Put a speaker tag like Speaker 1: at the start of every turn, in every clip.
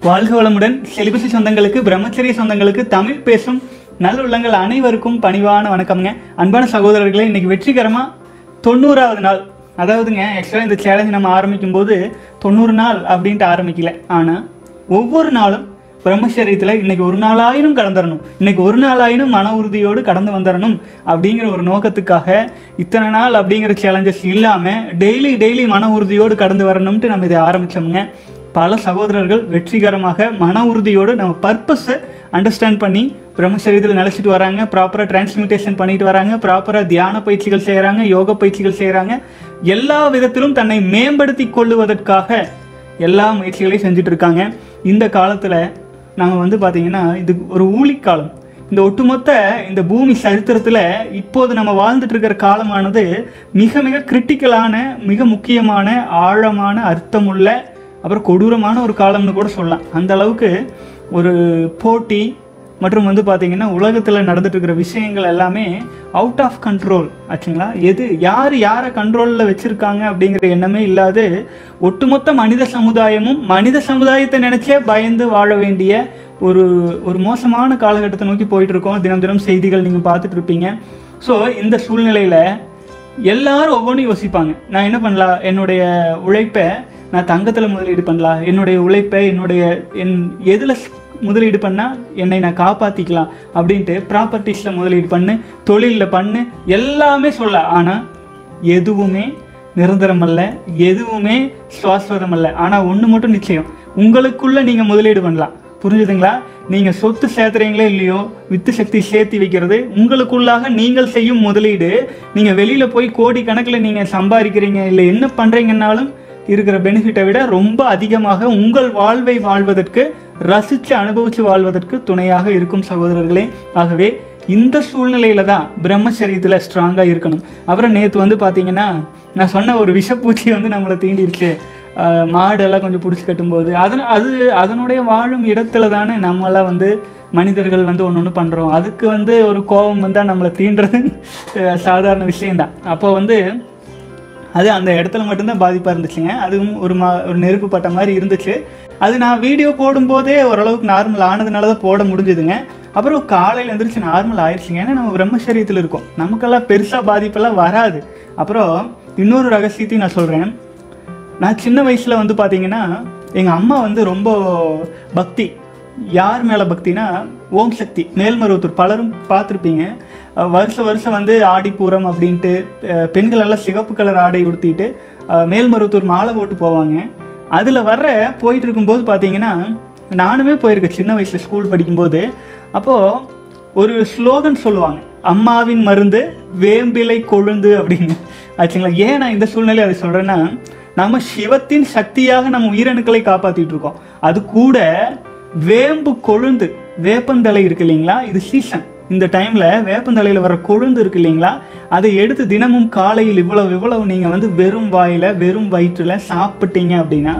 Speaker 1: வாழ்க வளமுடன் செலிபசி சொந்தங்களுக்கு பிரம்மச்சரிய சொந்தங்களுக்கு தமிழ் பேசும் நல்லுள்ளங்கள் அனைவருக்கும் பணிவான வணக்கம்ங்க அன்பான சகோதரர்களே இன்னைக்கு வெற்றிகரமா தொண்ணூறாவது நாள் அதாவதுங்க ஆக்சுவலாக இந்த சேலஞ்ச் நம்ம ஆரம்பிக்கும் போது தொண்ணூறு நாள் அப்படின்ட்டு ஆரம்பிக்கல ஆனால் ஒவ்வொரு நாளும் பிரம்மச்சரியத்தில் இன்னைக்கு ஒரு நாளாயினும் கடந்துடணும் இன்னைக்கு ஒரு நாளாயினும் மன உறுதியோடு கடந்து வந்துடணும் அப்படிங்கிற ஒரு நோக்கத்துக்காக இத்தனை நாள் அப்படிங்கிற சேலஞ்சஸ் இல்லாமல் டெய்லி டெய்லி மன உறுதியோடு கடந்து வரணும்ட்டு நம்ம இதை ஆரம்பிச்சோம்ங்க பல சகோதரர்கள் வெற்றிகரமாக மன உறுதியோடு நம்ம பர்பஸை அண்டர்ஸ்டாண்ட் பண்ணி பிரம்மச்சரியத்தில் நிலச்சிட்டு வராங்க ப்ராப்பராக டிரான்ஸ்மிட்டேஷன் பண்ணிட்டு வராங்க ப்ராப்பராக தியான பயிற்சிகள் செய்கிறாங்க யோக பயிற்சிகள் செய்கிறாங்க எல்லா விதத்திலும் தன்னை மேம்படுத்தி கொள்ளுவதற்காக எல்லா முயற்சிகளையும் செஞ்சுட்டு இருக்காங்க இந்த காலத்தில் நம்ம வந்து பார்த்தீங்கன்னா இது ஒரு ஊழிக்காலம் இந்த ஒட்டுமொத்த இந்த பூமி சரித்திரத்தில் இப்போது நம்ம வாழ்ந்துட்டு இருக்கிற காலமானது மிக மிக கிரிட்டிக்கலான மிக முக்கியமான ஆழமான அர்த்தமுள்ள அப்புறம் கொடூரமான ஒரு காலம்னு கூட சொல்லலாம் அந்த அளவுக்கு ஒரு போட்டி மற்றும் வந்து பார்த்தீங்கன்னா உலகத்தில் நடந்துட்டு இருக்கிற விஷயங்கள் எல்லாமே அவுட் ஆஃப் கண்ட்ரோல் ஆச்சுங்களா எது யார் யாரை கண்ட்ரோலில் வச்சுருக்காங்க அப்படிங்கிற எண்ணமே இல்லாது ஒட்டுமொத்த மனித சமுதாயமும் மனித சமுதாயத்தை நினச்சே பயந்து வாழ வேண்டிய ஒரு ஒரு மோசமான காலகட்டத்தை நோக்கி போயிட்டு இருக்கோம் தினம் தினம் செய்திகள் நீங்கள் பார்த்துட்டு இருப்பீங்க ஸோ இந்த சூழ்நிலையில் எல்லாரும் ஒவ்வொன்றும் யோசிப்பாங்க நான் என்ன பண்ணலாம் என்னுடைய உழைப்பை நான் தங்கத்தில் முதலீடு பண்ணலாம் என்னுடைய உழைப்பை என்னுடைய என் எதில் முதலீடு பண்ணால் என்னை நான் காப்பாற்றிக்கலாம் அப்படின்ட்டு ப்ராப்பர்ட்டிஸில் முதலீடு பண்ணு தொழிலில் பண்ணு எல்லாமே சொல்ல ஆனால் எதுவுமே நிரந்தரம் அல்ல எதுவுமே சுவாஸ்வதம் அல்ல ஆனால் ஒன்று மட்டும் நிச்சயம் உங்களுக்குள்ள நீங்கள் முதலீடு பண்ணலாம் புரிஞ்சுதுங்களா நீங்கள் சொத்து சேர்த்துறீங்களோ இல்லையோ வித்து சக்தி சேர்த்து வைக்கிறது உங்களுக்குள்ளாக நீங்கள் செய்யும் முதலீடு நீங்கள் வெளியில் போய் கோடி கணக்கில் நீங்கள் சம்பாதிக்கிறீங்க இல்லை என்ன பண்ணுறீங்கன்னாலும் இருக்கிற பெனிஃபிட்டை விட ரொம்ப அதிகமாக உங்கள் வாழ்வை வாழ்வதற்கு ரசித்து அனுபவித்து வாழ்வதற்கு துணையாக இருக்கும் சகோதரர்களே ஆகவே இந்த சூழ்நிலையில தான் பிரம்மச்சரியத்தில் ஸ்ட்ராங்காக இருக்கணும் அப்புறம் நேற்று வந்து பார்த்தீங்கன்னா நான் சொன்ன ஒரு விஷப்பூச்சி வந்து நம்மளை தீண்டிருச்சு ஆஹ் மாடெல்லாம் கொஞ்சம் பிடிச்சி கட்டும்போது அதன் அது அதனுடைய வாழும் இடத்துல தானே நம்மளாம் வந்து மனிதர்கள் வந்து ஒன்று ஒன்று பண்ணுறோம் அதுக்கு வந்து ஒரு கோபம் வந்தால் நம்மளை தீண்டுறது அஹ் சாதாரண விஷயம்தான் அப்போ வந்து அது அந்த இடத்துல மட்டும்தான் பாதிப்பாக இருந்துச்சுங்க அதுவும் ஒரு மா ஒரு நெருப்பு பட்ட மாதிரி இருந்துச்சு அது நான் வீடியோ போடும்போதே ஓரளவுக்கு நார்மல் ஆனதுனால தான் போட முடிஞ்சுதுங்க அப்புறம் காலையில் எழுந்திரிச்சு நார்மல் ஆயிடுச்சுங்க ஏன்னா நம்ம பிரம்மச்சரியத்தில் இருக்கோம் நமக்கெல்லாம் பெருசாக பாதிப்பெல்லாம் வராது அப்புறம் இன்னொரு ரகசியத்தையும் நான் சொல்கிறேன் நான் சின்ன வயசில் வந்து பார்த்தீங்கன்னா எங்கள் அம்மா வந்து ரொம்ப பக்தி யார் மேலே பக்தினா ஓம் சக்தி மேல்மருவத்தூர் பலரும் பார்த்துருப்பீங்க அஹ் வருஷம் வருஷம் வந்து ஆடிப்பூரம் அப்படின்ட்டு அஹ் பெண்கள் எல்லாம் சிவப்பு கலர் ஆடை உடுத்திட்டு அஹ் மேல்மருவத்தூர் மாலை போட்டு போவாங்க அதில் வர்ற போயிட்டு இருக்கும்போது பார்த்தீங்கன்னா நானுமே போயிருக்கேன் சின்ன வயசில் ஸ்கூல் படிக்கும்போது அப்போது ஒரு ஸ்லோகன் சொல்லுவாங்க அம்மாவின் மருந்து வேம்பிலை கொழுந்து அப்படின்னு ஆச்சுங்களா ஏன் நான் இந்த சூழ்நிலை அதை சொல்கிறேன்னா நம்ம சிவத்தின் சக்தியாக நம்ம உயிரணுக்களை காப்பாற்றிட்டு இருக்கோம் அது கூட வேம்பு கொழுந்து வேப்பந்தலை இருக்கு இல்லைங்களா இது சீசன் இந்த டைம்ல வேப்பந்தலையில் வர கொழுந்து இருக்கு இல்லைங்களா அதை எடுத்து தினமும் காலையில் இவ்வளவு இவ்வளவு நீங்க வந்து வெறும் வாயில வெறும் வயிற்றுல சாப்பிட்டீங்க அப்படின்னா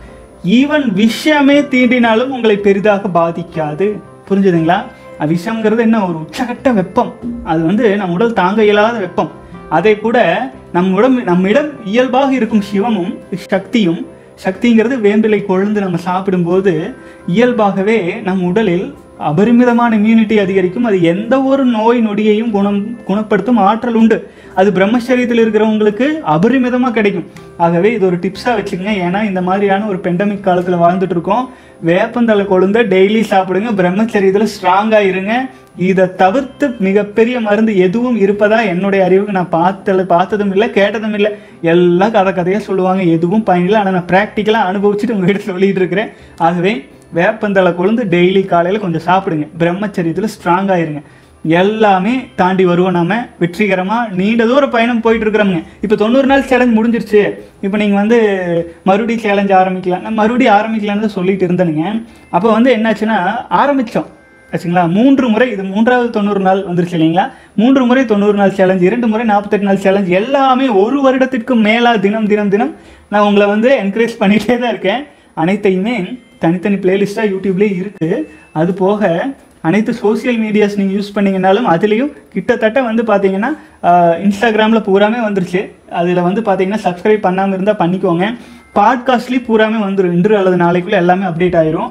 Speaker 1: ஈவன் விஷயமே தீண்டினாலும் உங்களை பெரிதாக பாதிக்காது புரிஞ்சுதுங்களா அஹ் விஷம்ங்கிறது என்ன ஒரு உச்சகட்ட வெப்பம் அது வந்து நம் உடல் தாங்க இயலாத வெப்பம் அதை கூட நம் உடம்பு நம்மிடம் இயல்பாக இருக்கும் சிவமும் சக்தியும் சக்திங்கிறது வேம்பிலை கொழுந்து நம்ம சாப்பிடும்போது இயல்பாகவே நம் உடலில் அபரிமிதமான இம்யூனிட்டி அதிகரிக்கும் அது எந்த ஒரு நோய் நொடியையும் குணம் குணப்படுத்தும் ஆற்றல் உண்டு அது பிரம்மச்சரியத்தில் இருக்கிறவங்களுக்கு அபரிமிதமாக கிடைக்கும் ஆகவே இது ஒரு டிப்ஸாக வச்சுக்கோங்க ஏன்னா இந்த மாதிரியான ஒரு பெண்டமிக் காலத்தில் வாழ்ந்துட்டு இருக்கோம் வேப்பந்தலை கொழுந்த டெய்லி சாப்பிடுங்க பிரம்மச்சரியத்தில் ஸ்ட்ராங்காக இருங்க இதை தவிர்த்து மிகப்பெரிய மருந்து எதுவும் இருப்பதா என்னுடைய அறிவுக்கு நான் பார்த்தல பார்த்ததும் இல்லை கேட்டதும் இல்லை எல்லாம் கதை கதையாக சொல்லுவாங்க எதுவும் பயனில்லை ஆனால் நான் ப்ராக்டிக்கலாக அனுபவிச்சுட்டு உங்ககிட்ட சொல்லிட்டு இருக்கிறேன் ஆகவே வேப்பந்தலை கொழுந்து டெய்லி காலையில் கொஞ்சம் சாப்பிடுங்க பிரம்மச்சரியத்தில் ஸ்ட்ராங்காக இருங்க எல்லாமே தாண்டி வருவோம் நாம வெற்றிகரமாக நீண்ட தூர பயணம் போயிட்டு இருக்கிறோம்ங்க இப்போ தொண்ணூறு நாள் சேலஞ்ச் முடிஞ்சிருச்சு இப்போ நீங்கள் வந்து மறுபடியும் சேலஞ்ச் ஆரம்பிக்கலாம் நான் மறுபடியும் ஆரம்பிக்கலாம்னு தான் சொல்லிட்டு இருந்தேனுங்க அப்போ வந்து என்னாச்சுன்னா ஆரம்பித்தோம் ஆச்சுங்களா மூன்று முறை இது மூன்றாவது தொண்ணூறு நாள் வந்துருச்சு இல்லைங்களா மூன்று முறை தொண்ணூறு நாள் சேலஞ்ச் இரண்டு முறை நாற்பத்தெட்டு நாள் சேலஞ்ச் எல்லாமே ஒரு வருடத்திற்கு மேலாக தினம் தினம் தினம் நான் உங்களை வந்து என்கரேஜ் பண்ணிகிட்டே தான் இருக்கேன் அனைத்தையுமே தனித்தனி பிளேலிஸ்ட்டாக யூடியூப்லேயே இருக்குது அது போக அனைத்து சோஷியல் மீடியாஸ் நீங்கள் யூஸ் பண்ணீங்கனாலும் அதுலேயும் கிட்டத்தட்ட வந்து பார்த்தீங்கன்னா இன்ஸ்டாகிராமில் பூராமே வந்துருச்சு அதில் வந்து பார்த்தீங்கன்னா சப்ஸ்கிரைப் பண்ணாமல் இருந்தால் பண்ணிக்கோங்க பாட்காஸ்ட்லேயும் பூராமே வந்துடும் இன்று அல்லது நாளைக்குள்ளே எல்லாமே அப்டேட் ஆயிரும்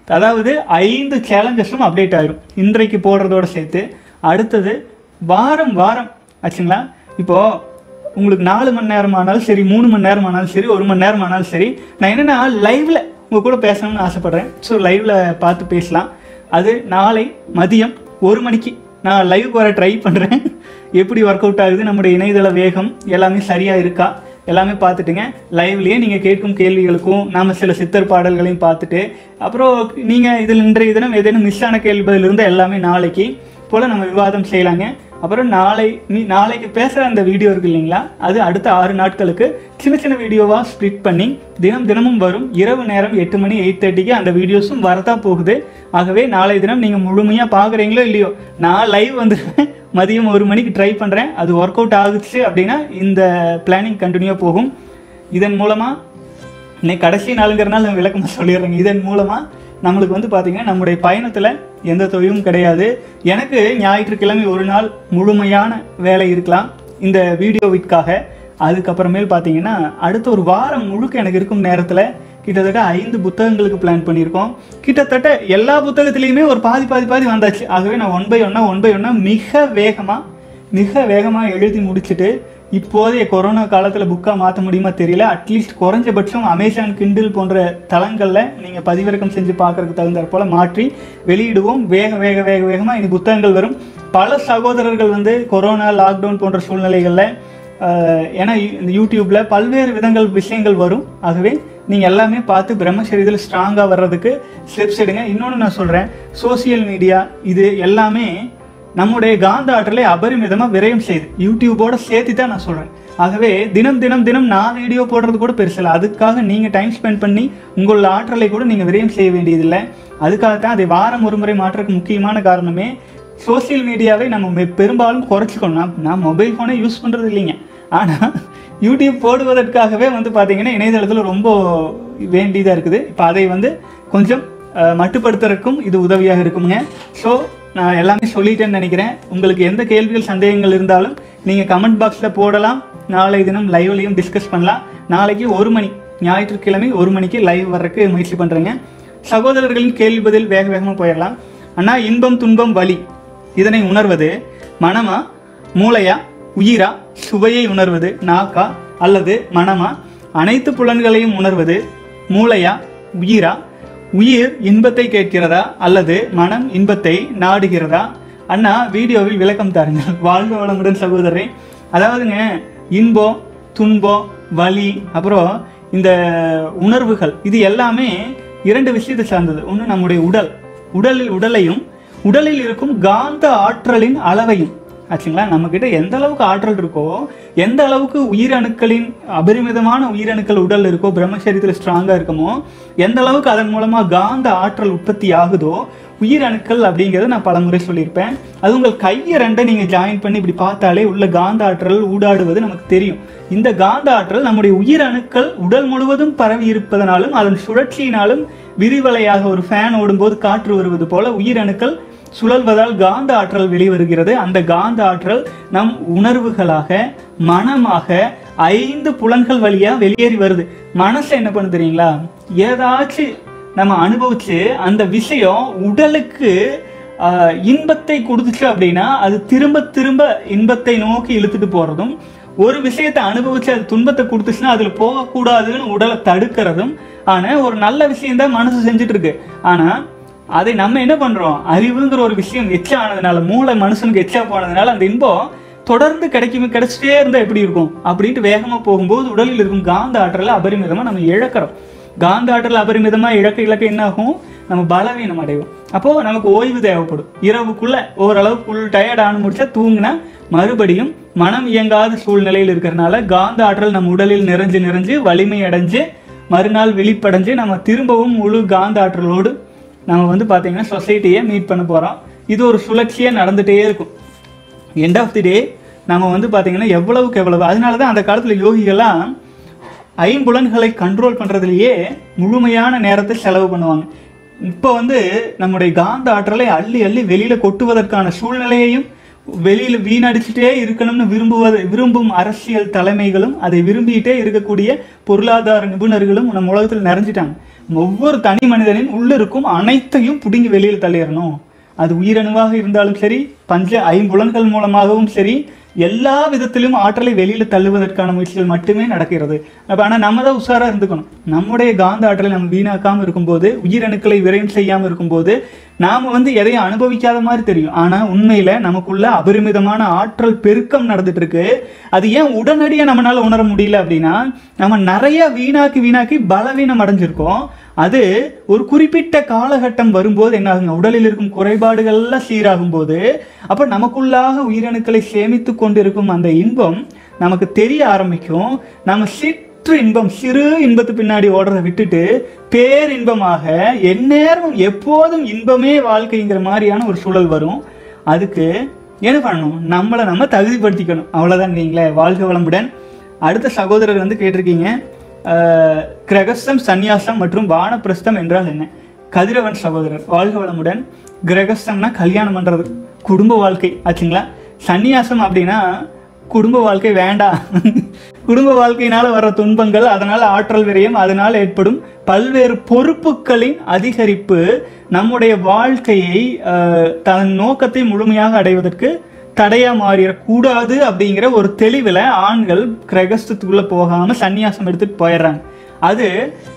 Speaker 1: அதாவது ஐந்து சேலஞ்சஸும் அப்டேட் ஆயிரும் இன்றைக்கு போடுறதோட சேர்த்து அடுத்தது வாரம் வாரம் ஆச்சுங்களா இப்போ உங்களுக்கு நாலு மணி நேரம் ஆனாலும் சரி மூணு மணி நேரம் ஆனாலும் சரி ஒரு மணி நேரம் ஆனாலும் சரி நான் என்னென்னா லைவ்ல உங்க கூட பேசணும்னு ஆசைப்படுறேன் ஸோ லைவ்ல பார்த்து பேசலாம் அது நாளை மதியம் ஒரு மணிக்கு நான் லைவ் வர ட்ரை பண்ணுறேன் எப்படி ஒர்க் அவுட் ஆகுது நம்முடைய இணையதள வேகம் எல்லாமே சரியாக இருக்கா எல்லாமே பார்த்துட்டுங்க லைவ்லேயே நீங்கள் கேட்கும் கேள்விகளுக்கும் நாம் சில சித்தர் பாடல்களையும் பார்த்துட்டு அப்புறம் நீங்கள் இதில் இன்றைய தினம் ஏதேனும் மிஸ் ஆன கேள்வி பதில் இருந்தால் எல்லாமே நாளைக்கு போல் நம்ம விவாதம் செய்யலாங்க அப்புறம் நாளை நீ நாளைக்கு பேசுகிற அந்த வீடியோ இருக்கு இல்லைங்களா அது அடுத்த ஆறு நாட்களுக்கு சின்ன சின்ன வீடியோவாக ஸ்ப்ளிட் பண்ணி தினம் தினமும் வரும் இரவு நேரம் எட்டு மணி எயிட் தேர்ட்டிக்கு அந்த வீடியோஸும் வரதான் போகுது ஆகவே நாளை தினம் நீங்கள் முழுமையாக பார்க்குறீங்களோ இல்லையோ நான் லைவ் வந்து மதியம் ஒரு மணிக்கு ட்ரை பண்ணுறேன் அது ஒர்க் அவுட் ஆகுச்சு அப்படின்னா இந்த பிளானிங் கண்டினியூ போகும் இதன் மூலமாக இன்னைக்கு கடைசி நாளுங்கிறனால நான் விளக்கமாக சொல்லிடுறேங்க இதன் மூலமாக நம்மளுக்கு வந்து பார்த்தீங்கன்னா நம்முடைய பயணத்தில் எந்த தொழிலும் கிடையாது எனக்கு ஞாயிற்றுக்கிழமை ஒரு நாள் முழுமையான வேலை இருக்கலாம் இந்த வீடியோவிற்காக அதுக்கப்புறமேல் பார்த்தீங்கன்னா அடுத்த ஒரு வாரம் முழுக்க எனக்கு இருக்கும் நேரத்தில் கிட்டத்தட்ட ஐந்து புத்தகங்களுக்கு பிளான் பண்ணியிருக்கோம் கிட்டத்தட்ட எல்லா புத்தகத்துலேயுமே ஒரு பாதி பாதி பாதி வந்தாச்சு ஆகவே நான் ஒன் பை ஒன்னா ஒன் பை ஒன்னா மிக வேகமாக மிக வேகமாக எழுதி முடிச்சுட்டு இப்போதைய கொரோனா காலத்தில் புக்காக மாற்ற முடியுமா தெரியல அட்லீஸ்ட் குறைஞ்சபட்சம் அமேசான் கிண்டில் போன்ற தளங்களில் நீங்கள் பதிவிறக்கம் செஞ்சு பார்க்கறதுக்கு தகுந்தாற் போல் மாற்றி வெளியிடுவோம் வேக வேக வேக வேகமாக இனி புத்தகங்கள் வரும் பல சகோதரர்கள் வந்து கொரோனா லாக்டவுன் போன்ற சூழ்நிலைகளில் ஆஹ், ஏன்னா யூ- இந்த யூடியூப்பில் பல்வேறு விதங்கள் விஷயங்கள் வரும் ஆகவே நீங்கள் எல்லாமே பார்த்து பிரம்மச்சரியத்தில் ஸ்ட்ராங்காக வர்றதுக்கு ஸ்டெப்ஸ் எடுங்க இன்னொன்று நான் சொல்கிறேன் சோஷியல் மீடியா இது எல்லாமே நம்முடைய காந்த ஆற்றலை அபரிமிதமாக விரயம் செய்யுது யூடியூபோட சேர்த்து தான் நான் சொல்கிறேன் ஆகவே தினம் தினம் தினம் நான் வீடியோ போடுறது கூட பெருசில்லை அதுக்காக நீங்கள் டைம் ஸ்பெண்ட் பண்ணி உங்களோட ஆற்றலை கூட நீங்கள் விரயம் செய்ய வேண்டியதில்லை அதுக்காக தான் அதை வாரம் ஒரு முறை மாற்றுறதுக்கு முக்கியமான காரணமே சோஷியல் மீடியாவை நம்ம மெ- பெரும்பாலும் குறைச்சிக்கணும் நான் நான் மொபைல் ஃபோனை யூஸ் பண்ணுறது இல்லைங்க ஆனால் யூடியூப் போடுவதற்காகவே வந்து பார்த்தீங்கன்னா இணையதளத்தில் ரொம்ப வேண்டியதாக இருக்குது இப்போ அதை வந்து கொஞ்சம் அஹ், மட்டுப்படுத்துறதுக்கும் இது உதவியாக இருக்குங்க ஸோ நான் எல்லாமே சொல்லிட்டேன்னு நினைக்கிறேன் உங்களுக்கு எந்த கேள்விகள் சந்தேகங்கள் இருந்தாலும் நீங்கள் கமெண்ட் பாக்ஸில் போடலாம் நாளை தினம் லைவ்லையும் டிஸ்கஸ் பண்ணலாம் நாளைக்கு ஒரு மணி ஞாயிற்றுக்கிழமை ஒரு மணிக்கு லைவ் வர்றதுக்கு முயற்சி பண்ணுறேங்க சகோதரர்களின் கேள்வி பதில் வேக வேகமாக போயிடலாம் அண்ணா இன்பம் துன்பம் வலி இதனை உணர்வது மனமா மூளையா உயிரா சுவையை உணர்வது நாக்கா அல்லது மனமா அனைத்து புலன்களையும் உணர்வது மூளையா உயிரா உயிர் இன்பத்தை கேட்கிறதா அல்லது மனம் இன்பத்தை நாடுகிறதா அண்ணா வீடியோவில் விளக்கம் தாருங்கள் வாழ்க வளமுடன் சகோதரரே அதாவதுங்க இன்பம் துன்பம் வலி அப்புறம் இந்த உணர்வுகள் இது எல்லாமே இரண்டு விஷயத்தை சார்ந்தது ஒன்று நம்முடைய உடல் உடலில் உடலையும் உடலில் இருக்கும் காந்த ஆற்றலின் அளவையும் ஆச்சுங்களா நம்மக்கிட்ட எந்த அளவுக்கு ஆற்றல் இருக்கோ எந்த அளவுக்கு உயிரணுக்களின் அபரிமிதமான உயிரணுக்கள் உடல் இருக்கோ பிரம்மச்சரியத்தில் ஸ்ட்ராங்காக இருக்குமோ எந்த அளவுக்கு அதன் மூலமாக காந்த ஆற்றல் உற்பத்தி ஆகுதோ உயிரணுக்கள் அப்படிங்கிறத நான் பலமுறை சொல்லியிருப்பேன் அது உங்கள் கையை ரெண்டை நீங்கள் ஜாயின் பண்ணி இப்படி பார்த்தாலே உள்ள காந்த ஆற்றல் ஊடாடுவது நமக்கு தெரியும் இந்த காந்த ஆற்றல் நம்முடைய உயிரணுக்கள் உடல் முழுவதும் பரவி இருப்பதனாலும் அதன் சுழற்சியினாலும் விரிவலையாக ஒரு ஃபேன் ஓடும்போது காற்று வருவது போல உயிரணுக்கள் சுழல்வதால் காந்த ஆற்றல் வெளிவருகிறது அந்த காந்த ஆற்றல் நம் உணர்வுகளாக மனமாக ஐந்து புலன்கள் வழியா வெளியேறி வருது மனசு என்ன பண்ணு தெரியுங்களா ஏதாச்சும் நம்ம அனுபவிச்சு அந்த விஷயம் உடலுக்கு ஆஹ், இன்பத்தை கொடுத்துச்சு அப்படின்னா அது திரும்ப திரும்ப இன்பத்தை நோக்கி இழுத்துட்டு போறதும் ஒரு விஷயத்தை அனுபவிச்சு அது துன்பத்தை கொடுத்துச்சுன்னா அதுல போகக்கூடாதுன்னு உடலை தடுக்கிறதும் ஆனா ஒரு நல்ல விஷயம் தான் மனசு செஞ்சுட்டு இருக்கு ஆனா அதை நம்ம என்ன பண்றோம் அறிவுங்கிற ஒரு விஷயம் எச்சா ஆனதுனால மூளை மனுஷனுக்கு எச்சா போனதுனால அந்த இன்பம் தொடர்ந்து கிடைக்குமே கிடைச்சிட்டே இருந்தா எப்படி இருக்கும் அப்படின்ட்டு வேகமா போகும்போது உடலில் இருக்கும் காந்த ஆற்றலை அபரிமிதமா நம்ம இழக்கிறோம் காந்த ஆற்றல் அபரிமிதமா இழக்க இழக்க என்ன ஆகும் நம்ம பலவீனம் அடைவோம் அப்போ நமக்கு ஓய்வு தேவைப்படும் இரவுக்குள்ள ஓரளவு ஃபுல் டயர்ட் ஆன முடிச்சா தூங்கினா மறுபடியும் மனம் இயங்காத சூழ்நிலையில் இருக்கிறனால காந்த ஆற்றல் நம்ம உடலில் நிறைஞ்சு நிறைஞ்சு வலிமை அடைஞ்சு மறுநாள் விழிப்படைஞ்சு நம்ம திரும்பவும் முழு காந்த ஆற்றலோடு நம்ம வந்து பார்த்தீங்கன்னா சொசைட்டியை மீட் பண்ண போகிறோம் இது ஒரு சுழற்சியாக நடந்துகிட்டே இருக்கும் எண்ட் ஆஃப் தி டே நம்ம வந்து பார்த்தீங்கன்னா எவ்வளவுக்கு எவ்வளவு அதனால தான் அந்த காலத்தில் யோகிகள்லாம் ஐம்புலன்களை கண்ட்ரோல் பண்ணுறதுலையே முழுமையான நேரத்தை செலவு பண்ணுவாங்க இப்போ வந்து நம்முடைய காந்த ஆற்றலை அள்ளி அள்ளி வெளியில் கொட்டுவதற்கான சூழ்நிலையையும் வெளியில வீணடிச்சுட்டே இருக்கணும்னு விரும்புவது விரும்பும் அரசியல் தலைமைகளும் அதை விரும்பிட்டே இருக்கக்கூடிய பொருளாதார நிபுணர்களும் நம்ம உலகத்தில் நிறைஞ்சிட்டாங்க ஒவ்வொரு தனி மனிதனின் உள்ள இருக்கும் அனைத்தையும் பிடுங்கி வெளியில் தள்ளிடணும் அது உயிரணுவாக இருந்தாலும் சரி பஞ்ச ஐம்புலன்கள் மூலமாகவும் சரி எல்லா விதத்திலும் ஆற்றலை வெளியில தள்ளுவதற்கான முயற்சிகள் மட்டுமே நடக்கிறது அப்ப ஆனா நம்ம தான் உஷாரா இருந்துக்கணும் நம்முடைய காந்த ஆற்றலை நம்ம வீணாக்காம இருக்கும்போது உயிரணுக்களை விரயம் செய்யாம இருக்கும்போது நாம வந்து எதையும் அனுபவிக்காத மாதிரி தெரியும் ஆனா உண்மையில நமக்குள்ள அபரிமிதமான ஆற்றல் பெருக்கம் நடந்துட்டு இருக்கு அது ஏன் உடனடியா நம்மளால உணர முடியல அப்படின்னா நம்ம நிறைய வீணாக்கி வீணாக்கி பலவீனம் அடைஞ்சிருக்கோம் அது ஒரு குறிப்பிட்ட காலகட்டம் வரும்போது என்ன ஆகுங்க உடலில் இருக்கும் குறைபாடுகள்லாம் சீராகும் போது அப்ப நமக்குள்ளாக உயிரணுக்களை சேமித்து கொண்டிருக்கும் அந்த இன்பம் நமக்கு தெரிய ஆரம்பிக்கும் நம்ம சிற்று இன்பம் சிறு இன்பத்து பின்னாடி ஓடுறதை விட்டுட்டு பேரின்பமாக எந்நேரமும் எப்போதும் இன்பமே வாழ்க்கைங்கிற மாதிரியான ஒரு சூழல் வரும் அதுக்கு என்ன பண்ணணும் நம்மளை நம்ம தகுதிப்படுத்திக்கணும் அவ்வளவுதான் நீங்களே வாழ்க வளமுடன் அடுத்த சகோதரர் வந்து கேட்டிருக்கீங்க அஹ், கிரகஸ்தம் சந்நியாசம் மற்றும் வானப்பிரஸ்தம் என்றால் என்ன கதிரவன் சகோதரர் வாழ்க வளமுடன் கிரகஸ்தம்னா கல்யாணம் பண்றது குடும்ப வாழ்க்கை ஆச்சுங்களா சந்நியாசம் அப்படின்னா குடும்ப வாழ்க்கை வேண்டாம் குடும்ப வாழ்க்கையினால வர துன்பங்கள் அதனால ஆற்றல் விரயம் அதனால் ஏற்படும் பல்வேறு பொறுப்புகளின் அதிகரிப்பு நம்முடைய வாழ்க்கையை அஹ், தன் நோக்கத்தை முழுமையாக அடைவதற்கு தடையா மாறிடக்கூடாது அப்படிங்கிற ஒரு தெளிவில் ஆண்கள் கிரகஸ்தத்துக்குள்ள போகாம சந்நியாசம் எடுத்துட்டு போயிடுறாங்க அது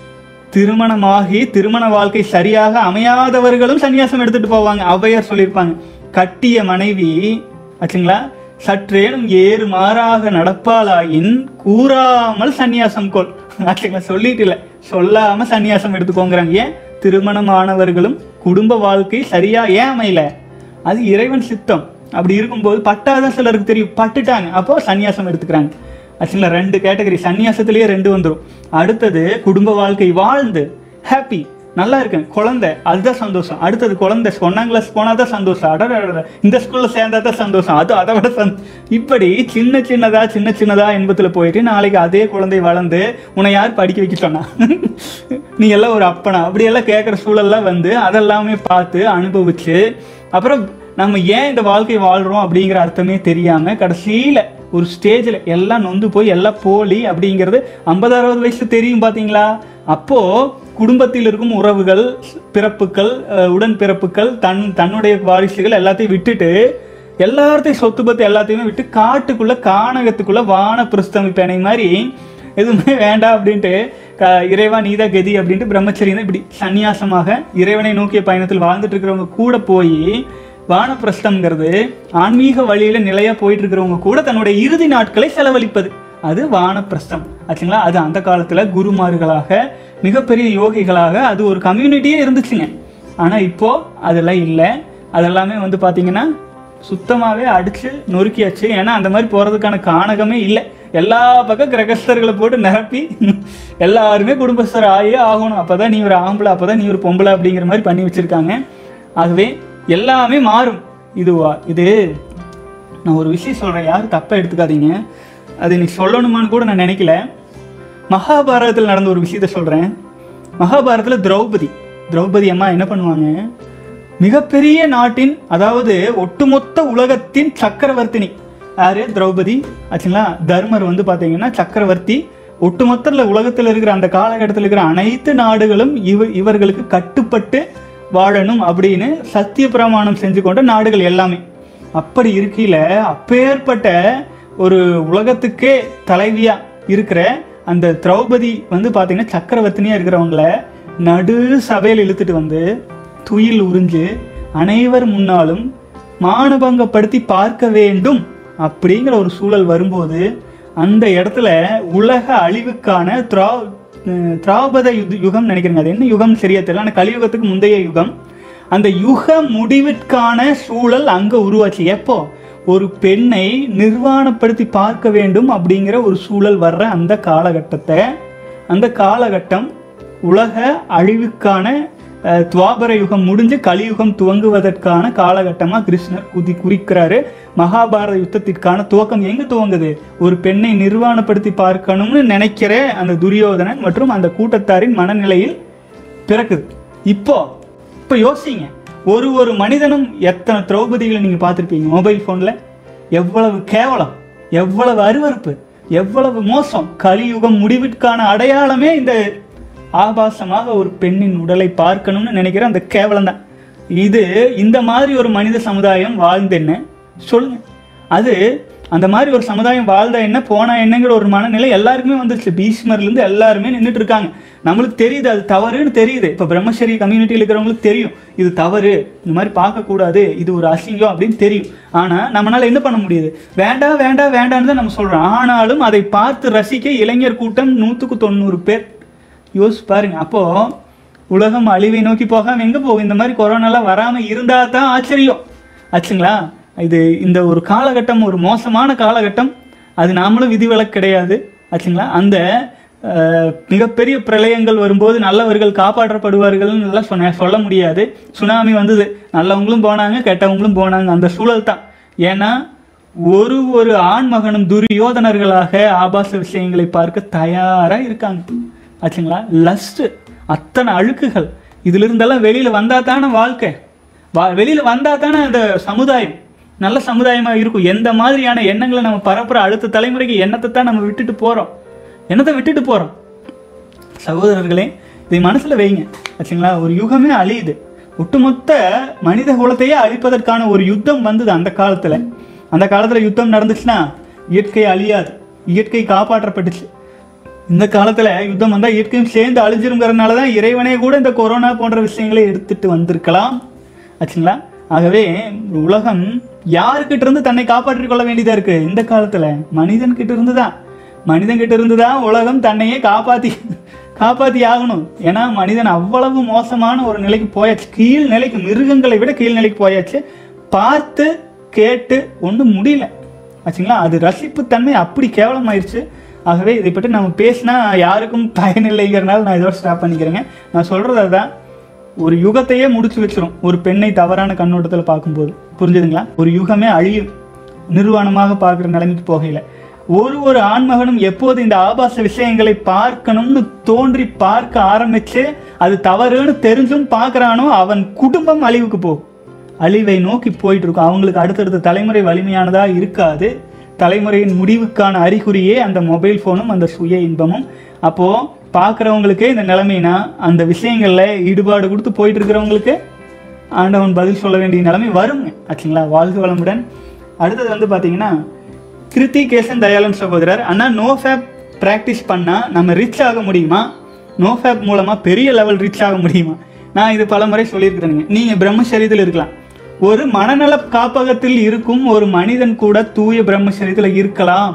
Speaker 1: திருமணமாகி திருமண வாழ்க்கை சரியாக அமையாதவர்களும் சந்நியாசம் எடுத்துட்டு போவாங்க ஔவையார் சொல்லியிருப்பாங்க கட்டிய மனைவி ஆச்சுங்களா சற்றேனும் ஏறு மாறாக நடப்பாளாயின் கூறாமல் சந்நியாசம் கொள் ஆச்சுங்களா சொல்லிட்டு இல்ல சொல்லாம சந்நியாசம் எடுத்துக்கோங்கிறாங்க ஏன் திருமணமானவர்களும் குடும்ப வாழ்க்கை சரியா ஏன் அமையல அது இறைவன் சித்தம் அப்படி இருக்கும்போது பட்டாதான் சிலருக்கு தெரியும் பட்டுட்டாங்க அப்போ சந்நியாசம் எடுத்துக்கிறாங்க ஆக்சுவலாக ரெண்டு கேட்டகரி சந்நியாசத்திலேயே ரெண்டு வந்துடும் அடுத்தது குடும்ப வாழ்க்கை வாழ்ந்து ஹாப்பி நல்லா இருக்கேன் குழந்தை அதுதான் சந்தோஷம் அடுத்தது குழந்தை ஒன்னாம் கிளாஸ் போனால் தான் சந்தோஷம் அட அட, அட. இந்த ஸ்கூலில் சேர்ந்தா தான் சந்தோஷம் அது அதை விட சந் இப்படி சின்ன சின்னதா சின்ன சின்னதா இன்பத்தில் போயிட்டு நாளைக்கு அதே குழந்தை வளர்ந்து உன்னை யார் படிக்க வைக்க சொன்னா நீ எல்லாம் ஒரு அப்பனா அப்படியெல்லாம் கேட்குற சூழல்லாம் வந்து அதெல்லாமே பார்த்து அனுபவிச்சு அப்புறம் நம்ம ஏன் இந்த வாழ்க்கை வாழ்றோம் அப்படிங்கிற அர்த்தமே தெரியாம கடைசியில ஒரு ஸ்டேஜில் எல்லாம் நொந்து போய் எல்லாம் போலி அப்படிங்கிறது ஐம்பது அறுபது வயசு தெரியும் பாத்தீங்களா அப்போ குடும்பத்தில் இருக்கும் உறவுகள் பிறப்புகள் அஹ், உடன் பிறப்புகள் தன் தன்னுடைய வாரிசுகள் எல்லாத்தையும் விட்டுட்டு எல்லாத்தையும் சொத்து பத்து எல்லாத்தையுமே விட்டு காட்டுக்குள்ள கானகத்துக்குள்ள வான பிரஸ்தமி பேனை மாதிரி எதுவுமே வேண்டாம் அப்படின்ட்டு க- இறைவா நீதா கதி அப்படின்ட்டு பிரம்மச்சரியம் இப்படி சந்நியாசமாக இறைவனை நோக்கிய பயணத்தில் வாழ்ந்துட்டு இருக்கிறவங்க கூட போய் வானப்பிரஸ்தம்ங்கிறது ஆன்மீக வழியில நிலையா போயிட்டு இருக்கிறவங்க கூட தன்னுடைய இறுதி நாட்களை செலவழிப்பது அது வானப்பிரஸ்தம் ஆச்சுங்களா அது அந்த காலத்துல குருமார்களாக மிகப்பெரிய யோகிகளாக அது ஒரு கம்யூனிட்டியே இருந்துச்சுங்க ஆனா இப்போ அதெல்லாம் இல்லை அதெல்லாமே வந்து பாத்தீங்கன்னா சுத்தமாவே அடிச்சு நொறுக்கியாச்சு ஏன்னா அந்த மாதிரி போறதுக்கான காணகமே இல்லை எல்லா பக்கம் கிரகஸ்தர்களை போட்டு நிரப்பி எல்லாருமே குடும்பஸ்தர் ஆகியே ஆகணும் அப்பதான் நீ ஒரு ஆம்பளை அப்பதான் நீ ஒரு பொம்பளை அப்படிங்கிற மாதிரி பண்ணி வச்சிருக்காங்க ஆகவே எல்லாமே மாறும் இதுவா இது நான் ஒரு விஷயம் சொல்றேன் யாரும் தப்பா எடுத்துக்காதீங்க அது நீ சொல்லணுமான்னு கூட நான் நினைக்கல மகாபாரதத்தில் நடந்த ஒரு விஷயத்த சொல்றேன் மகாபாரதத்தில் திரௌபதி திரௌபதி அம்மா என்ன பண்ணுவாங்க மிகப்பெரிய நாட்டின் அதாவது ஒட்டுமொத்த உலகத்தின் சக்கரவர்த்தினி யாரு திரௌபதி ஆச்சுங்களா தர்மர் வந்து பாத்தீங்கன்னா சக்கரவர்த்தி ஒட்டுமொத்தல உலகத்தில் இருக்கிற அந்த காலகட்டத்தில் இருக்கிற அனைத்து நாடுகளும் இவ இவர்களுக்கு கட்டுப்பட்டு வாழணும் அப்படின்னு சத்திய பிரமாணம் செஞ்சு கொண்ட நாடுகள் எல்லாமே அப்படி இருக்கையில அப்பேற்பட்ட ஒரு உலகத்துக்கே தலைவியா இருக்கிற அந்த திரௌபதி வந்து பாத்தீங்கன்னா சக்கரவர்த்தினியா இருக்கிறவங்கள நடு சபையில் இழுத்துட்டு வந்து துயில் உறிஞ்சு அனைவர் முன்னாலும் மானபங்கப்படுத்தி பார்க்க வேண்டும் அப்படிங்கிற ஒரு சூழல் வரும்போது அந்த இடத்துல உலக அழிவுக்கான திரா அஹ் திராபத யுத் யுகம் நினைக்கிறேங்க அது என்ன யுகம் சரியா தெரியல ஆனால் கலியுகத்துக்கு முந்தைய யுகம் அந்த யுக முடிவிற்கான சூழல் அங்க உருவாச்சு எப்போ ஒரு பெண்ணை நிர்வாணப்படுத்தி பார்க்க வேண்டும் அப்படிங்கிற ஒரு சூழல் வர்ற அந்த காலகட்டத்தை அந்த காலகட்டம் உலக அழிவுக்கான அஹ், துவாபர யுகம் முடிஞ்சு கலியுகம் துவங்குவதற்கான காலகட்டமா கிருஷ்ணர் குதி குறிக்கிறாரு மகாபாரத யுத்தத்திற்கான துவக்கம் எங்க துவங்குது ஒரு பெண்ணை நிர்வாணப்படுத்தி பார்க்கணும்னு நினைக்கிற அந்த துரியோதனன் மற்றும் அந்த கூட்டத்தாரின் மனநிலையில் பிறக்குது இப்போ இப்போ யோசிங்க ஒரு ஒரு மனிதனும் எத்தனை திரௌபதிகளை நீங்க பார்த்திருப்பீங்க மொபைல் போன்ல எவ்வளவு கேவலம் எவ்வளவு அருவருப்பு எவ்வளவு மோசம் கலியுகம் முடிவிற்கான அடையாளமே இந்த ஆபாசமாக ஒரு பெண்ணின் உடலை பார்க்கணும்னு நினைக்கிற அந்த கேவலம் தான் இது இந்த மாதிரி ஒரு மனித சமுதாயம் வாழ்ந்தென்ன சொல்லுங்க அது அந்த மாதிரி ஒரு சமுதாயம் வாழ்ந்தா என்ன போனா என்னங்கிற ஒரு மனநிலை எல்லாருக்குமே வந்துருச்சு பீஷ்மர்ல இருந்து எல்லாருமே நின்றுட்டு இருக்காங்க நம்மளுக்கு தெரியுது அது தவறுன்னு தெரியுது இப்ப பிரம்மச்சரிய கம்யூனிட்டியில் இருக்கிறவங்களுக்கு தெரியும் இது தவறு இந்த மாதிரி பார்க்கக்கூடாது இது ஒரு அசிங்கம் அப்படின்னு தெரியும் ஆனா நம்மளால என்ன பண்ண முடியுது வேண்டாம் வேண்டாம் வேண்டாம்னு தான் நம்ம சொல்றோம் ஆனாலும் அதை பார்த்து ரசிக்க இளைஞர் கூட்டம் நூற்றுக்கு தொண்ணூறு பேர் யோசிச்சு பாருங்க அப்போ உலகம் அழிவை நோக்கி போகாம எங்க போகும் இந்த மாதிரி கொரோனாலாம் வராம இருந்தா தான் ஆச்சரியம் ஆச்சுங்களா இது இந்த ஒரு காலகட்டம் ஒரு மோசமான காலகட்டம் அது நாமளும் விதிவிலக்கு கிடையாது ஆச்சுங்களா அந்த அஹ், மிகப்பெரிய பிரளயங்கள் வரும்போது நல்லவர்கள் காப்பாற்றப்படுவார்கள்னு எல்லாம் சொன்ன சொல்ல முடியாது சுனாமி வந்தது நல்லவங்களும் போனாங்க கெட்டவங்களும் போனாங்க அந்த சூழல் தான் ஏன்னா ஒரு ஒரு ஆண் மகனும் துரியோதனர்களாக ஆபாச விஷயங்களை பார்க்க தயாரா இருக்காங்க ஆச்சுங்களா லஸ்ட் அத்தனை அழுக்குகள் இதுல இருந்தெல்லாம் வெளியில வந்தா தானே வாழ்க்கை வா- வெளியில வந்தா தானே அந்த சமுதாயம் நல்ல சமுதாயமா இருக்கும் எந்த மாதிரியான எண்ணங்களை நம்ம பரப்புற அடுத்த தலைமுறைக்கு எண்ணத்தை தான் நம்ம விட்டுட்டு போறோம் எண்ணத்தை விட்டுட்டு போறோம் சகோதரர்களே இதை மனசுல வைங்க ஆச்சுங்களா ஒரு யுகமே அழியுது ஒட்டுமொத்த மனித குலத்தையே அழிப்பதற்கான ஒரு யுத்தம் வந்தது அந்த காலத்துல அந்த காலத்துல யுத்தம் நடந்துச்சுன்னா இயற்கை அழியாது இயற்கை காப்பாற்றப்பட்டுச்சு இந்த காலத்துல யுத்தம் வந்தா இயற்கையும் சேர்ந்து அழிஞ்சிருங்கிறதுனால தான் இறைவனே கூட இந்த கொரோனா போன்ற விஷயங்களை எடுத்துட்டு வந்திருக்கலாம் ஆச்சுங்களா ஆகவே உலகம் யாருக்கிட்ட இருந்து தன்னை காப்பாற்றிக் கொள்ள வேண்டியதா இருக்கு இந்த காலத்துல மனிதன் கிட்ட இருந்து தான் மனிதன் கிட்ட இருந்து தான் உலகம் தன்னையே காப்பாத்தி காப்பாத்தி ஆகணும் ஏன்னா மனிதன் அவ்வளவு மோசமான ஒரு நிலைக்கு போயாச்சு கீழ் நிலைக்கு மிருகங்களை விட கீழ் நிலைக்கு போயாச்சு பார்த்து கேட்டு ஒன்றும் முடியல ஆச்சுங்களா அது ரசிப்புத்தன்மை அப்படி கேவலமாயிருச்சு ஆகவே இதை பற்றி நம்ம பேசினா யாருக்கும் பயனில்லைங்கிறனால நான் இதோட ஸ்டாப் பண்ணிக்கிறேங்க நான் சொல்றது அதுதான் ஒரு யுகத்தையே முடிச்சு வச்சிரும் ஒரு பெண்ணை தவறான கண்ணோட்டத்தில் பார்க்கும்போது புரிஞ்சுதுங்களா ஒரு யுகமே அழியும் நிர்வாணமாக பார்க்குற நிலைமைக்கு போகையில ஒரு ஒரு ஆண்மகனும் எப்போது இந்த ஆபாச விஷயங்களை பார்க்கணும்னு தோன்றி பார்க்க ஆரம்பிச்சு அது தவறுன்னு தெரிஞ்சும் பார்க்கறானோ அவன் குடும்பம் அழிவுக்கு போகும் அழிவை நோக்கி போயிட்டு இருக்கும் அவங்களுக்கு அடுத்தடுத்த தலைமுறை வலிமையானதா இருக்காது தலைமுறையின் முடிவுக்கான அறிகுறியே அந்த மொபைல் ஃபோனும் அந்த சுய இன்பமும் அப்போ பார்க்குறவங்களுக்கே இந்த நிலைமைனா அந்த விஷயங்கள்ல ஈடுபாடு கொடுத்து போயிட்டு இருக்கிறவங்களுக்கு ஆண்டவன் பதில் சொல்ல வேண்டிய நிலைமை வருங்க ஆச்சுங்களா வாழ்க வளமுடன் அடுத்தது வந்து பார்த்தீங்கன்னா கிருத்திகேசன் தயாளன் சகோதரர் அண்ணா நோ ஃபேப் ப்ராக்டிஸ் பண்ணால் நம்ம ரிச் ஆக முடியுமா நோ ஃபேப் மூலமாக பெரிய லெவல் ரிச் ஆக முடியுமா நான் இது பல முறை சொல்லியிருக்கிறேங்க நீங்கள் பிரம்மச்சரியத்தில் இருக்கலாம் ஒரு மனநல காப்பகத்தில் இருக்கும் ஒரு மனிதன் கூட தூய பிரம்மச்சரியத்தில் இருக்கலாம்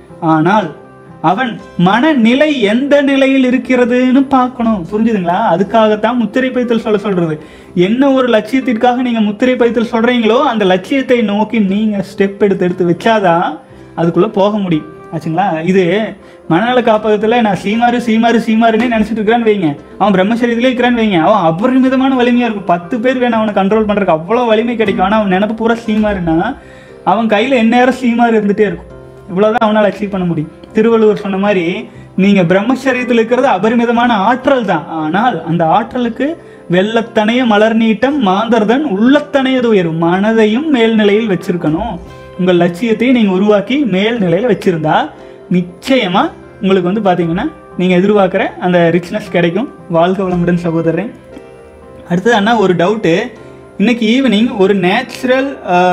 Speaker 1: ஆனால் அவன் மனநிலை எந்த நிலையில் இருக்கிறதுன்னு பார்க்கணும் புரிஞ்சுதுங்களா அதுக்காகத்தான் முத்திரை பைத்தல் சொல்ல சொல்றது என்ன ஒரு லட்சியத்திற்காக நீங்க முத்திரை பைத்தல் சொல்றீங்களோ அந்த லட்சியத்தை நோக்கி நீங்க ஸ்டெப் எடுத்து எடுத்து வச்சாதான் அதுக்குள்ள போக முடியும் ஆச்சுங்களா இது மனநல காப்பகத்துல நான் சீமாரு சீமாரு சீமாருன்னே நினைச்சிட்டு இருக்கிறேன்னு வைங்க அவன் பிரம்மச்சரியத்திலே இருக்கிறான்னு வைங்க அவன் அபரிமிதமான வலிமையா இருக்கும் பத்து பேர் வேணும் அவனை கண்ட்ரோல் பண்றதுக்கு அவ்வளவு வலிமை கிடைக்கும் ஆனா அவன் நினப்பு பூரா சீமாருன்னா அவன் கையில எந்நேரம் சீமாரு இருந்துட்டே இருக்கும் இவ்வளவுதான் அவனால அச்சீவ் பண்ண முடியும் திருவள்ளுவர் சொன்ன மாதிரி நீங்க பிரம்மச்சரியத்தில் இருக்கிறது அபரிமிதமான ஆற்றல் தான் ஆனால் அந்த ஆற்றலுக்கு வெள்ளத்தனைய மலர் நீட்டம் மாந்தர்தன் உள்ளத்தனையது உயரும் மனதையும் மேல்நிலையில் வச்சிருக்கணும் உங்கள் லட்சியத்தை நீங்க உருவாக்கி மேல்நிலையில வச்சிருந்தா நிச்சயமா உங்களுக்கு வந்து பாத்தீங்கன்னா நீங்க எதிர்பார்க்குற அந்த ரிச்னஸ் கிடைக்கும் வாழ்க வளமுடன் சகோதரன் அடுத்தது அண்ணா ஒரு டவுட்டு இன்னைக்கு ஈவினிங் ஒரு நேச்சுரல்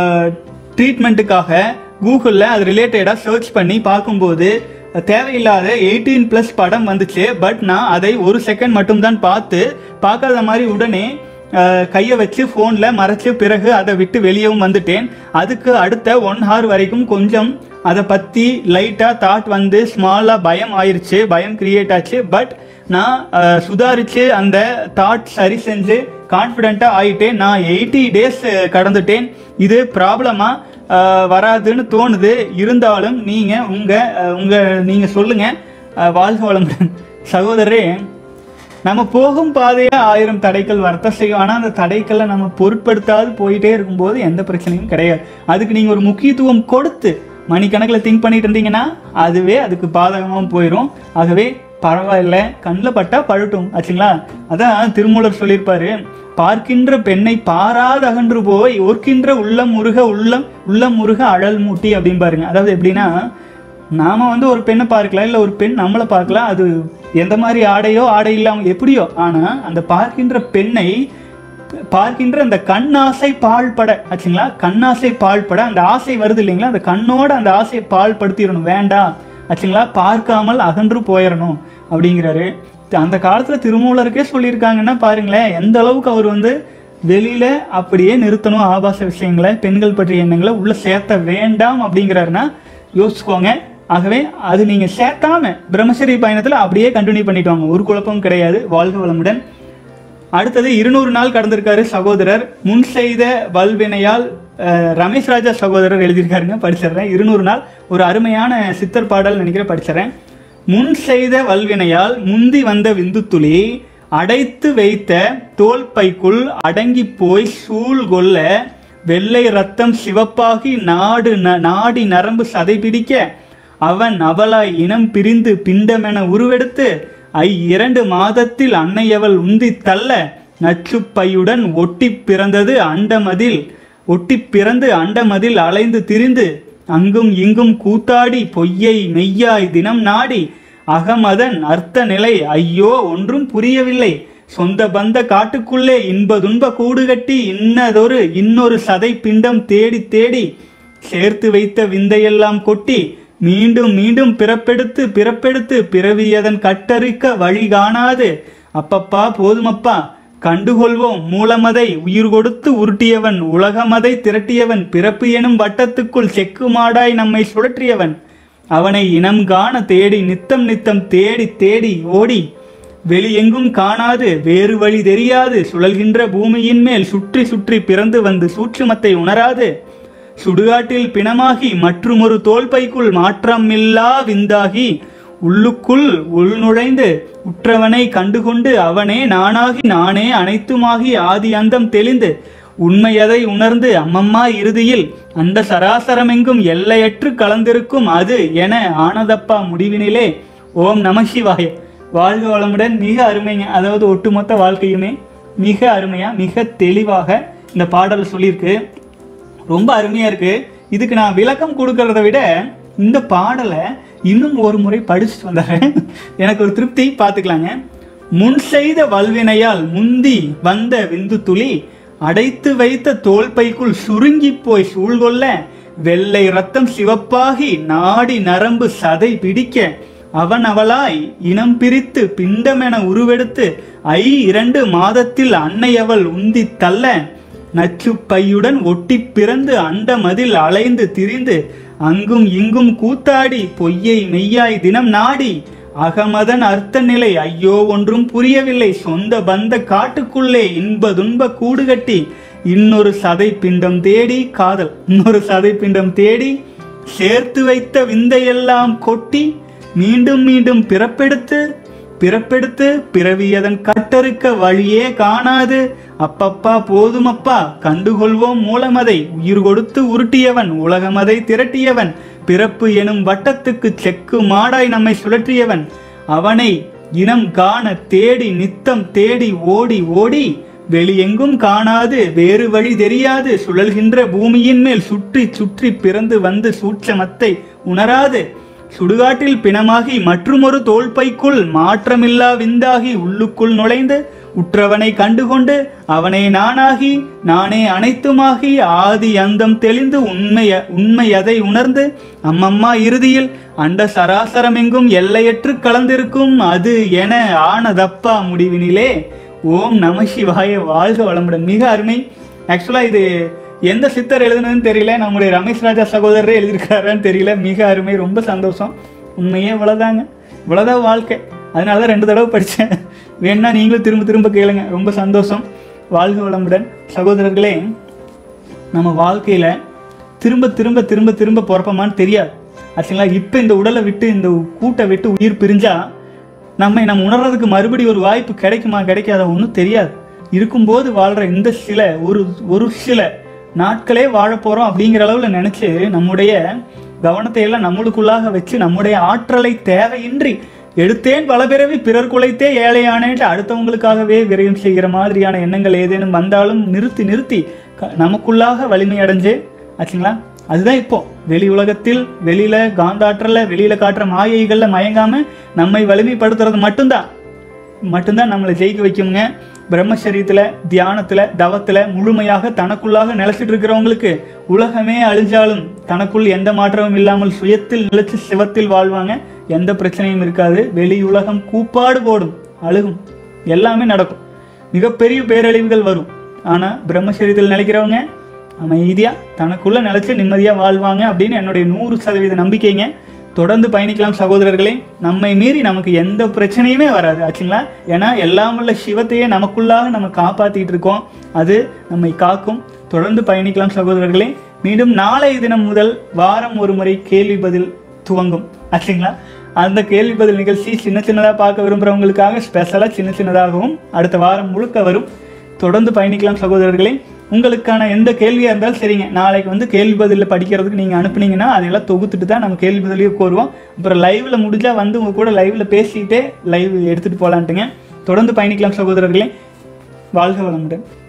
Speaker 1: ட்ரீட்மெண்ட்டுக்காக கூகுளில் அது ரிலேட்டடாக சர்ச் பண்ணி பார்க்கும்போது தேவையில்லாத எயிட்டீன் ப்ளஸ் படம் வந்துச்சு பட் நான் அதை ஒரு செகண்ட் மட்டும்தான் பார்த்து பார்க்காத மாதிரி உடனே அஹ், கையை வச்சு ஃபோனில் மறைச்சு பிறகு அதை விட்டு வெளியவும் வந்துட்டேன் அதுக்கு அடுத்த ஒன் ஹவர் வரைக்கும் கொஞ்சம் அதை பற்றி லைட்டாக தாட் வந்து ஸ்மாலாக பயம் ஆயிருச்சு பயம் கிரியேட் ஆச்சு பட் நான் அஹ், சுதாரிச்சு அந்த தாட் சரி செஞ்சு கான்ஃபிடென்ட்டாக ஆயிட்டேன் நான் எயிட்டி டேஸ் கடந்துட்டேன் இது ப்ராப்ளமா வராதுன்னு தோணுது இருந்தாலும் நீங்கள் உங்கள் உங்கள் நீங்கள் சொல்லுங்கள் வாழ்க வளமுடன் சகோதரரே நம்ம போகும் பாதையா ஆயிரம் தடைகள் வரத்த செய்யும் ஆனால் அந்த தடைகளை நம்ம பொருட்படுத்தாது போயிட்டே இருக்கும்போது எந்த பிரச்சனையும் கிடையாது அதுக்கு நீங்கள் ஒரு முக்கியத்துவம் கொடுத்து மணிக்கணக்கில் திங்க் பண்ணிட்டு இருந்தீங்கன்னா அதுவே அதுக்கு பாதகமாக போயிடும் ஆகவே பரவாயில்ல கண்ணில் பட்டா பழட்டும் ஆச்சுங்களா அதான் திருமூலர் சொல்லியிருப்பாரு பார்க்கின்ற பெண்ணை பாராது அகன்று போய் ஓர்க்கின்ற உள்ளம் முருக உள்ளம் உள்ளம் முருக அழல் மூட்டி அப்படின்னு பாருங்க அதாவது எப்படின்னா நாம வந்து ஒரு பெண்ணை பார்க்கலாம் இல்லை ஒரு பெண் நம்மளை பார்க்கலாம் அது எந்த மாதிரி ஆடையோ ஆடை இல்லாமல் எப்படியோ ஆனால் அந்த பார்க்கின்ற பெண்ணை பார்க்கின்ற அந்த கண்ணாசை பாழ்பட ஆச்சுங்களா கண்ணாசை பாழ்பட அந்த ஆசை வருது இல்லைங்களா அந்த கண்ணோட அந்த ஆசையை பாழ்படுத்திடணும் வேண்டாம் ஆச்சுங்களா பார்க்காமல் அகன்று போயிடணும் அப்படிங்கிறாரு அந்த காலத்துல திருமூலருக்கே சொல்லியிருக்காங்கன்னா பாருங்களேன் எந்த அளவுக்கு அவர் வந்து வெளியில அப்படியே நிறுத்தணும் ஆபாச விஷயங்களை பெண்கள் பற்றிய எண்ணங்களை உள்ள சேர்த்த வேண்டாம் அப்படிங்கிறாருன்னா யோசிச்சுக்கோங்க ஆகவே அது நீங்க சேர்த்தாம பிரம்மச்சரிய பயணத்துல அப்படியே கண்டினியூ பண்ணிட்டு வாங்க ஒரு குழப்பமும் கிடையாது வாழ்க வளமுடன் அடுத்தது இருநூறு நாள் கடந்திருக்காரு சகோதரர் முன் செய்த வல்வினையால் அஹ், ரமேஷ் ராஜா சகோதரர் எழுதியிருக்காருங்க படிச்சிடுறேன் இருநூறு நாள் ஒரு அருமையான சித்தர் பாடல் நினைக்கிறேன் படிச்சிடுறேன் முன் செய்த வல்வினையால் முந்தி வந்த விந்து துளி அடைத்து வைத்த தோல் பைக்குள் அடங்கி போய் சூழ் கொள்ள வெள்ளை ரத்தம் சிவப்பாகி நாடு ந- நாடி நரம்பு சதை பிடிக்க அவன் அவளாய் இனம் பிரிந்து பிண்டமென உருவெடுத்து ஐ இரண்டு மாதத்தில் அன்னையவள் உந்தி தள்ள நச்சுப்பையுடன் ஒட்டி பிறந்தது அண்டமதில் ஒட்டி பிறந்து அண்டமதில் அலைந்து திரிந்து அங்கும் இங்கும் கூத்தாடி பொய்யை மெய்யாய் தினம் நாடி அகமதன் அர்த்த நிலை ஐயோ ஒன்றும் புரியவில்லை சொந்த பந்த காட்டுக்குள்ளே இன்ப துன்ப கூடு கட்டி இன்னதொரு இன்னொரு சதை பிண்டம் தேடி தேடி சேர்த்து வைத்த விந்தையெல்லாம் கொட்டி மீண்டும் மீண்டும் பிறப்பெடுத்து பிறப்பெடுத்து பிறவியதன் கட்டறுக்க வழி காணாது அப்பப்பா போதுமப்பா கண்டுகொள்வோம் மூலமதை உயிர் கொடுத்து உருட்டியவன் உலகமதை திரட்டியவன் பிறப்பு எனும் வட்டத்துக்குள் செக்கு மாடாய் நம்மை சுழற்றியவன் அவனை இனம் காண தேடி நித்தம் நித்தம் தேடி தேடி ஓடி வெளியெங்கும் காணாது வேறு வழி தெரியாது சுழல்கின்ற பூமியின் மேல் சுற்றி சுற்றி பிறந்து வந்து சூட்சுமத்தை உணராது சுடுகாட்டில் பிணமாகி மற்றுமொரு தோல்பைக்குள் மாற்றமில்லா விந்தாகி உள்ளுக்குள் உள்நுழைந்து உற்றவனை கண்டுகொண்டு அவனே நானாகி நானே அனைத்துமாகி ஆதி அந்தம் தெளிந்து உண்மையதை உணர்ந்து அம்மம்மா இறுதியில் அந்த சராசரமெங்கும் எல்லையற்று கலந்திருக்கும் அது என ஆனதப்பா முடிவினிலே ஓம் நம சிவாய வாழ்க வளமுடன் மிக அருமைங்க அதாவது ஒட்டுமொத்த வாழ்க்கையுமே மிக அருமையா மிக தெளிவாக இந்த பாடல் சொல்லியிருக்கு ரொம்ப அருமையா இருக்கு இதுக்கு நான் விளக்கம் கொடுக்கறத விட இந்த பாடலை இன்னும் ஒரு முறை படிச்சுட்டு வந்தாரேன் எனக்கு ஒரு திருப்தி பார்த்துக்கலாங்க முன் செய்த வல்வினையால் முந்தி வந்த விந்து துளி அடைத்து வைத்த தோல்பைக்குள் சுருங்கி போய் சூழ்கொள்ள வெள்ளை ரத்தம் சிவப்பாகி நாடி நரம்பு சதை பிடிக்க அவன் அவளாய் இனம் பிரித்து பிண்டமென உருவெடுத்து ஐ இரண்டு மாதத்தில் அன்னை அவள் உந்தி தள்ள நச்சுப்பையுடன் ஒட்டி பிறந்து அண்டமதில் அலைந்து திரிந்து அங்கும் இங்கும் கூத்தாடி பொய்யை மெய்யாய் தினம் நாடி அகமதன் அர்த்த நிலை ஐயோ ஒன்றும் புரியவில்லை சொந்த பந்த காட்டுக்குள்ளே இன்ப துன்ப கூடு கட்டி இன்னொரு சதை பிண்டம் தேடி காதல் இன்னொரு சதை பிண்டம் தேடி சேர்த்து வைத்த விந்தையெல்லாம் கொட்டி மீண்டும் மீண்டும் பிறப்பெடுத்து பிறப்பெடுத்து பிறவியதன் கட்டறுக்க வழியே காணாது அப்பப்பா போதுமப்பா கண்டுகொள்வோம் மூலமதை உயிர் கொடுத்து உருட்டியவன் உலகமதை திரட்டியவன் பிறப்பு எனும் வட்டத்துக்கு செக்கு மாடாய் நம்மை சுழற்றியவன் அவனை இனம் காண தேடி நித்தம் தேடி ஓடி ஓடி வெளியெங்கும் காணாது வேறு வழி தெரியாது சுழல்கின்ற பூமியின் மேல் சுற்றி சுற்றி பிறந்து வந்து சூட்சமத்தை உணராது சுடுகாட்டில் பிணமாகி மற்றுமொரு தோல்பைக்குள் மாற்றமில்லா விந்தாகி உள்ளுக்குள் நுழைந்து உற்றவனை கண்டுகொண்டு அவனை நானாகி நானே அனைத்துமாகி ஆதி அந்தம் தெளிந்து உண்மைய உண்மை அதை உணர்ந்து அம்மம்மா இறுதியில் அண்ட சராசரமெங்கும் எல்லையற்று கலந்திருக்கும் அது என ஆனதப்பா முடிவினிலே ஓம் நம சிவாய வாழ்க வளமுடன் மிக அருமை ஆக்சுவலா இது எந்த சித்தர் எழுதுனதுன்னு தெரியல நம்முடைய ரமேஷ் ராஜா சகோதரரே எழுதியிருக்காரான்னு தெரியல மிக அருமை ரொம்ப சந்தோஷம் உண்மையே இவ்வளோதாங்க இவ்வளோதான் வாழ்க்கை அதனால தான் ரெண்டு தடவை படித்தேன் வேணா நீங்களும் திரும்ப திரும்ப கேளுங்க ரொம்ப சந்தோஷம் வாழ்க வளமுடன் சகோதரர்களே நம்ம வாழ்க்கையில் திரும்ப திரும்ப திரும்ப திரும்ப பிறப்போமான்னு தெரியாது ஆச்சுங்களா இப்போ இந்த உடலை விட்டு இந்த கூட்டை விட்டு உயிர் பிரிஞ்சா நம்மை நம்ம உணர்றதுக்கு மறுபடி ஒரு வாய்ப்பு கிடைக்குமா கிடைக்காதா ஒன்றும் தெரியாது இருக்கும்போது வாழ்கிற இந்த சில ஒரு ஒரு சில நாட்களே வாழ போகிறோம் அப்படிங்கிற அளவில் நினச்சி நம்முடைய கவனத்தை எல்லாம் நம்மளுக்குள்ளாக வச்சு நம்முடைய ஆற்றலை தேவையின்றி எடுத்தேன் பல பிறவி பிறர் குலைத்தே ஏழையானேன்ட்டு அடுத்தவங்களுக்காகவே விரயம் செய்கிற மாதிரியான எண்ணங்கள் ஏதேனும் வந்தாலும் நிறுத்தி நிறுத்தி க- நமக்குள்ளாக வலிமை அடைஞ்சு ஆச்சுங்களா அதுதான் இப்போ வெளி உலகத்தில் வெளியில காந்தாற்றல வெளியில காட்டுற மாயைகள்ல மயங்காம நம்மை வலிமைப்படுத்துறது மட்டும்தான் மட்டும்தான் நம்மளை ஜெயிக்க வைக்குங்க பிரம்மச்சரியத்துல தியானத்துல தவத்துல முழுமையாக தனக்குள்ளாக நிலைச்சிட்டு இருக்கிறவங்களுக்கு உலகமே அழிஞ்சாலும் தனக்குள் எந்த மாற்றமும் இல்லாமல் சுயத்தில் நிலைச்சு சிவத்தில் வாழ்வாங்க எந்த பிரச்சனையும் இருக்காது வெளி உலகம் கூப்பாடு போடும் அழுகும் எல்லாமே நடக்கும் மிகப்பெரிய பேரழிவுகள் வரும் ஆனா பிரம்மச்சரியத்தில் நிலைக்கிறவங்க அமைதியா தனக்குள்ள நிலைச்சு நிம்மதியா வாழ்வாங்க அப்படின்னு என்னுடைய நூறு சதவீத நம்பிக்கைங்க தொடர்ந்து பயணிக்கலாம் சகோதரர்களே நம்மை மீறி நமக்கு எந்த பிரச்சனையுமே வராது ஆச்சுங்களா ஏன்னா எல்லாம் உள்ள சிவத்தையே நமக்குள்ளாக நம்ம காப்பாத்திட்டு இருக்கோம் அது நம்மை காக்கும் தொடர்ந்து பயணிக்கலாம் சகோதரர்களே மீண்டும் நாளைய தினம் முதல் வாரம் ஒரு முறை கேள்வி பதில் துவங்கும் ஆச்சுங்களா அந்த கேள்வி பதில் நிகழ்ச்சி சின்ன சின்னதாக பார்க்க விரும்புகிறவங்களுக்காக ஸ்பெஷலாக சின்ன சின்னதாகவும் அடுத்த வாரம் முழுக்க வரும் தொடர்ந்து பயணிக்கலாம் சகோதரர்களே உங்களுக்கான எந்த கேள்வியாக இருந்தாலும் சரிங்க நாளைக்கு வந்து கேள்வி பதிலில் படிக்கிறதுக்கு நீங்கள் அனுப்புனீங்கன்னா அதையெல்லாம் தொகுத்துட்டு தான் நம்ம கேள்வி பதிலையே கோருவோம் அப்புறம் லைவில் முடிஞ்சால் வந்து உங்கள் கூட லைவில் பேசிக்கிட்டே லைவ் எடுத்துகிட்டு போகலான்ட்டுங்க தொடர்ந்து பயணிக்கலாம் சகோதரர்களே வாழ்க வளமுடன்